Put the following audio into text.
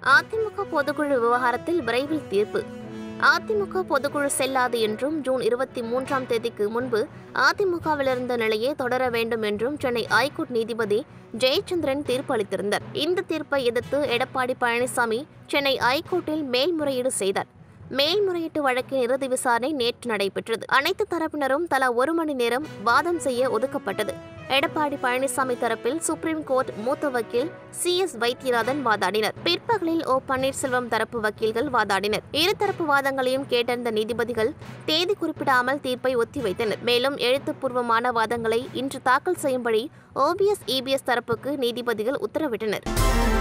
அதிமுக பொதுக்குழு விவகாரத்தில் விரைவில் தீர்ப்பு அதிமுக பொதுக்குழு செல்லாது என்றும் ஜூன் இருபத்தி மூன்றாம் தேதிக்கு முன்பு அதிமுகவில் இருந்த நிலையே தொடர வேண்டும் என்றும் சென்னை ஐகோர்ட் நீதிபதி ஜெயச்சந்திரன் தீர்ப்பு அளித்திருந்தார் இந்த தீர்ப்பை எதிர்த்து எடப்பாடி பழனிசாமி சென்னை ஐகோர்ட்டில் மேல்முறையீடு செய்தார் மேல்முறையீட்டு வழக்கின் இறுதி விசாரணை நேற்று நடைபெற்றது அனைத்து தரப்பினரும் தலா ஒரு மணி நேரம் வாதம் செய்ய ஒதுக்கப்பட்டது எடப்பாடி பழனிசாமி தரப்பில் சுப்ரீம் கோர்ட் மூத்த வக்கீல் சி எஸ் வைத்தியநாதன் வாதாடினர் பிற்பகலில் ஓ பன்னீர்செல்வம் தரப்பு வக்கீல்கள் வாதாடினர் இருதரப்பு வாதங்களையும் கேட்டறிந்த நீதிபதிகள் தேதி குறிப்பிடாமல் தீர்ப்பை ஒத்திவைத்தனர் மேலும் எழுத்துப்பூர்வமான வாதங்களை இன்று தாக்கல் செய்யும்படி ஓபிஎஸ் இபிஎஸ் தரப்புக்கு நீதிபதிகள் உத்தரவிட்டனர்